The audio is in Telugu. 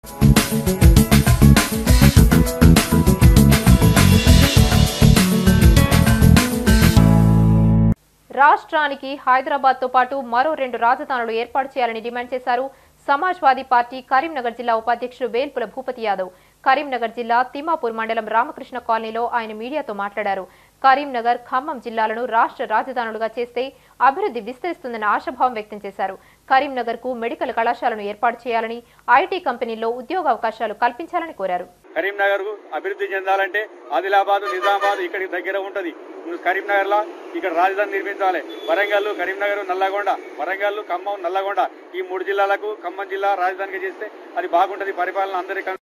రాష్ట్రానికి హైదరాబాద్ తో పాటు మరో రెండు రాజధానులు ఏర్పాటు చేయాలని డిమాండ్ చేశారు సమాజ్వాదీ పార్టీ కరీంనగర్ జిల్లా ఉపాధ్యక్షుడు వేల్పుల భూపతి యాదవ్ కరీంనగర్ జిల్లా తిమ్మాపూర్ మండలం రామకృష్ణ కాలనీలో ఆయన మీడియాతో మాట్లాడారు కరీంనగర్ ఖమ్మం జిల్లాలను రాష్ట్ర రాజధానులుగా చేస్తే అభివృద్ధి విస్తరిస్తుందన్న ఆశాభావం వ్యక్తం చేశారు కరీంనగర్ కు మెడికల్ కళాశాలను ఏర్పాటు చేయాలని ఐటీ కంపెనీల్లో ఉద్యోగావకాశాలు కల్పించాలని కోరారు కరీంనగర్ అభివృద్ధి చెందాలంటే ఆదిలాబాద్ నిజామాబాద్ ఇక్కడికి దగ్గర ఉంటది కరీంనగర్ లా ఇక్కడ రాజధాని నిర్మించాలి వరంగల్ కరీంనగర్ నల్లగొండ వరంగల్ ఖమ్మం నల్లగొండ ఈ మూడు జిల్లాలకు ఖమ్మం జిల్లా రాజధానిగా చేస్తే అది బాగుంటది పరిపాలన అందరికీ